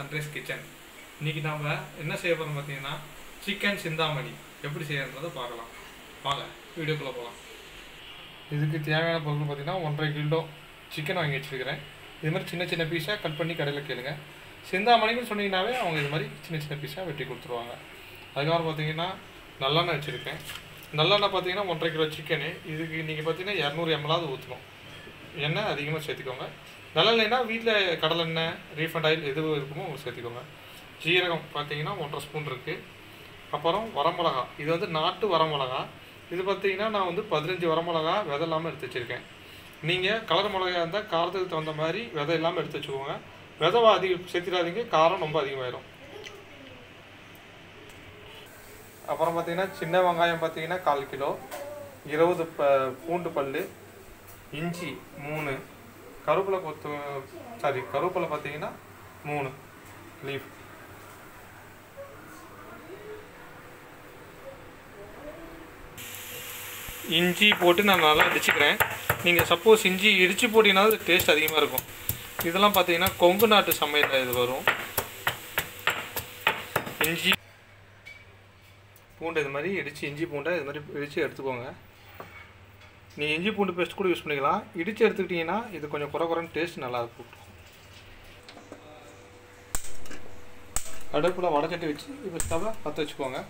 Sunrise kitchen இன்னைக்கு நாம் என்ன செய்ய போகிறோம் பார்த்தீங்கன்னா சிக்கன் சிந்தாமணி எப்படி செய்யறதை பார்க்கலாம் வாங்க வீடியோக்குள்ளே போகலாம் இதுக்கு தேவையான பொருள் பார்த்தீங்கன்னா ஒன்றரை கிலோ சிக்கன் வாங்கி வச்சுருக்கிறேன் இது மாதிரி சின்ன சின்ன பீஸாக கட் பண்ணி கடையில் கேளுங்க சிந்தாமணிக்குன்னு சொன்னீங்கன்னாவே அவங்க இது மாதிரி சின்ன சின்ன பீஸாக வெட்டி கொடுத்துருவாங்க அதுக்கப்புறம் பார்த்தீங்கன்னா நல்லெண்ணெய் வச்சுருக்கேன் நல்லெண்ணெய் பார்த்தீங்கன்னா ஒன்றரை கிலோ சிக்கனு இதுக்கு நீங்கள் பார்த்தீங்கன்னா இரநூறு எம்எல்லாவது ஊற்றணும் எண்ணெய் அதிகமாக சேர்த்துக்கோங்க நல்லெண்ணெய்னா வீட்டில் கடலெண்ணெய் ரீஃபண்ட் ஆயில் எது இருக்குமோ உங்களுக்கு சேர்த்துக்கோங்க ஜீரகம் பார்த்தீங்கன்னா ஒன்றரை ஸ்பூன் இருக்குது அப்புறம் வரமிளகா இது வந்து நாட்டு வரமிளகா இது பார்த்தீங்கன்னா நான் வந்து பதினஞ்சு வரமிளகா விதை இல்லாமல் எடுத்து வச்சுருக்கேன் நீங்கள் கலர் மிளகா இருந்தால் காரத்துக்கு தகுந்த மாதிரி விதை இல்லாமல் எடுத்து வச்சுக்கோங்க விதை அதிகம் சேர்த்திடாதீங்க காரம் ரொம்ப அதிகமாயிடும் அப்புறம் பார்த்தீங்கன்னா சின்ன வெங்காயம் பார்த்தீங்கன்னா கால் கிலோ இருபது ப பூண்டு பல் இஞ்சி மூணு கருவேப்பிலை கொத்து சாரி கருவேப்பிலை பார்த்தீங்கன்னா மூணு லீஃப் இஞ்சி போட்டு நான் நல்லா இடிச்சுக்கிறேன் நீங்கள் சப்போஸ் இஞ்சி இடித்து போட்டிங்கன்னா டேஸ்ட் அதிகமாக இருக்கும் இதெல்லாம் பார்த்தீங்கன்னா கொங்கு நாட்டு சமையல் இது வரும் இஞ்சி பூண்டு இது மாதிரி இடித்து இஞ்சி பூண்டை இது மாதிரி இடித்து எடுத்துக்கோங்க நீங்கள் இஞ்சி பூண்டு பேஸ்ட் கூட யூஸ் பண்ணிக்கலாம் இடித்து எடுத்துக்கிட்டிங்கன்னா இது கொஞ்சம் குறை குறைன்னு டேஸ்ட் நல்லா இருக்கும் அடுப்பில் வடச்சட்டி வச்சு இப்போ ஸ்டவ்வை பற்ற வச்சுக்கோங்க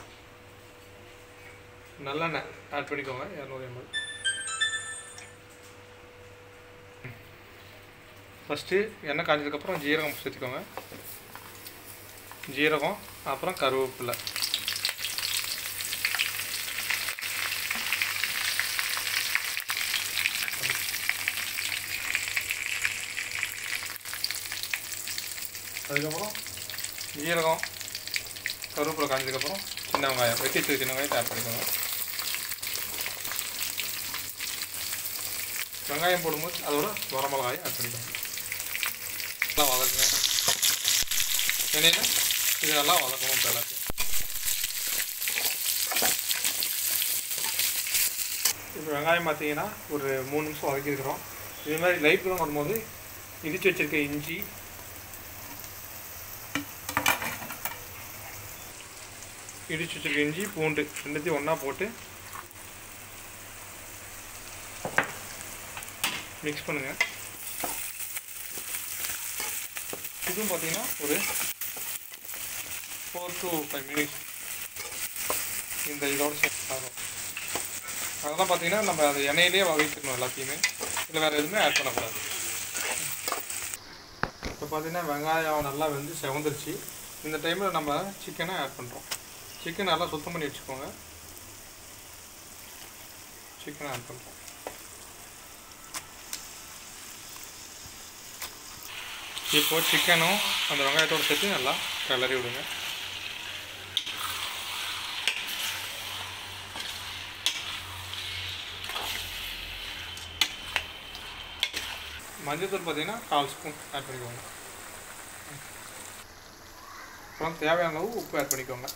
நல்லெண்ணெய் ஆட் பண்ணிக்கோங்க இரநூறு எம்எல் ஃபஸ்ட்டு எண்ணெய் காஞ்சதுக்கப்புறம் ஜீரகம் சேர்த்துக்கோங்க ஜீரகம் அப்புறம் கருவேப்பிலை அதுக்கப்புறம் ஜீரகம் கருவேப்பிலை காஞ்சதுக்கப்புறம் சின்ன வெங்காயம் வெட்டி வச்சு சின்ன வெங்காயத்தை ஆட் பண்ணிக்கோங்க வெங்காயம் போடும்போது அதோட வரமிளகாயை ஆட் பண்ணிக்கோங்க நல்லா வதக்குங்க எண்ணெயில் இது நல்லா வதக்கணும் இப்போ எல்லாத்தையும் இப்போ வெங்காயம் பார்த்தீங்கன்னா ஒரு மூணு நிமிஷம் வதக்கியிருக்கிறோம் இது மாதிரி லைட் ப்ரௌன் வரும்போது இடித்து வச்சிருக்க இஞ்சி இடிச்சு வச்சிருக்க இஞ்சி பூண்டு ரெண்டுத்தையும் ஒன்றா போட்டு மிக்ஸ் பண்ணுங்க இதுவும் பார்த்தீங்கன்னா ஒரு ஃபோர் டு ஃபைவ் மினிட்ஸ் இந்த இதோட சேர்த்து ஆகும் அதெல்லாம் பார்த்தீங்கன்னா நம்ம அதை எண்ணெயிலே வகைக்கணும் எல்லாத்தையுமே இதில் வேறு எதுவுமே ஆட் பண்ணக்கூடாது இப்போ பார்த்தீங்கன்னா வெங்காயம் நல்லா வந்து செவந்துருச்சு இந்த டைமில் நம்ம சிக்கனை ஆட் பண்ணுறோம் சிக்கன் நல்லா சுத்தம் பண்ணி வச்சுக்கோங்க சிக்கனை ஆட் பண்ணுறோம் இப்போ சிக்கனும் அந்த வெங்காயத்தோடு சேர்த்து நல்லா கிளறி விடுங்க மஞ்சள்தூள் பார்த்தீங்கன்னா கால் ஸ்பூன் ஆட் பண்ணிக்கோங்க அப்புறம் தேவையான அளவு உப்பு ஆட் பண்ணிக்கோங்க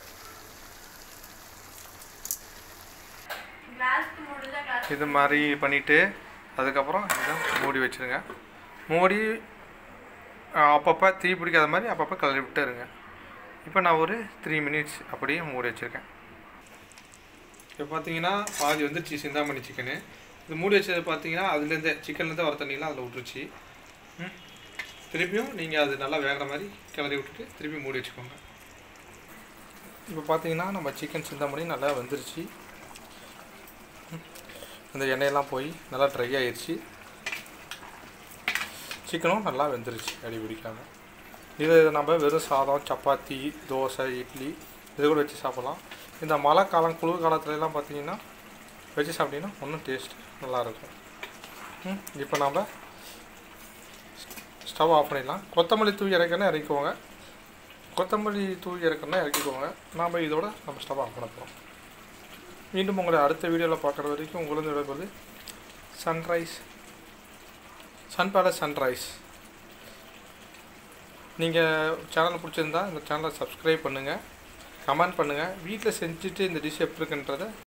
இது மாதிரி பண்ணிவிட்டு அதுக்கப்புறம் இதை மூடி வச்சுருங்க மூடி அப்பப்போ தீ பிடிக்காத மாதிரி அப்பப்போ கிளறி விட்டு இருங்க இப்போ நான் ஒரு த்ரீ மினிட்ஸ் அப்படியே மூடி வச்சுருக்கேன் இப்போ பார்த்தீங்கன்னா பாதி வந்துருச்சு சிந்தாமணி சிக்கனு இது மூடி வச்சது பார்த்தீங்கன்னா அதுலேருந்தே சிக்கன்லேருந்தே வர தண்ணியெலாம் அதில் விட்டுருச்சு ம். திருப்பியும் நீங்கள் அது நல்லா வேகிற மாதிரி கிளறி விட்டுட்டு திருப்பி மூடி வச்சுக்கோங்க இப்போ பார்த்தீங்கன்னா நம்ம சிக்கன் சிந்தாமணி நல்லா வெந்துருச்சு அந்த எண்ணெயெல்லாம் போய் நல்லா ட்ரை ஆயிடுச்சு சிக்கனும் நல்லா வெந்துருச்சு அடி பிடிக்காம இது நம்ம வெறும் சாதம் சப்பாத்தி தோசை இட்லி இது கூட வச்சு சாப்பிட்லாம் இந்த மழை காலம் குளிர் காலத்துலலாம் பார்த்தீங்கன்னா வச்சு சாப்பிட்டீங்கன்னா இன்னும் டேஸ்ட் நல்லாயிருக்கும் ம் இப்போ நம்ம ஸ்டவ் ஆஃப் பண்ணிடலாம் கொத்தமல்லி தூவி இறக்கணும் இறக்கிக்கோங்க கொத்தமல்லி தூவி இறக்கணும்னா இறக்கிக்கோங்க நாம் இதோட நம்ம ஸ்டவ் ஆஃப் பண்ண போகிறோம் மீண்டும் உங்களை அடுத்த வீடியோவில் பார்க்குற வரைக்கும் உங்களது விடைபெறுது சன்ரைஸ் சன் பேலஸ் சன்ரைஸ் நீங்கள் சேனல் பிடிச்சிருந்தா இந்த சேனலை சப்ஸ்கிரைப் பண்ணுங்கள் கமெண்ட் பண்ணுங்கள் வீட்டில் செஞ்சுட்டு இந்த டிஷ் எப்படி இருக்குன்றதை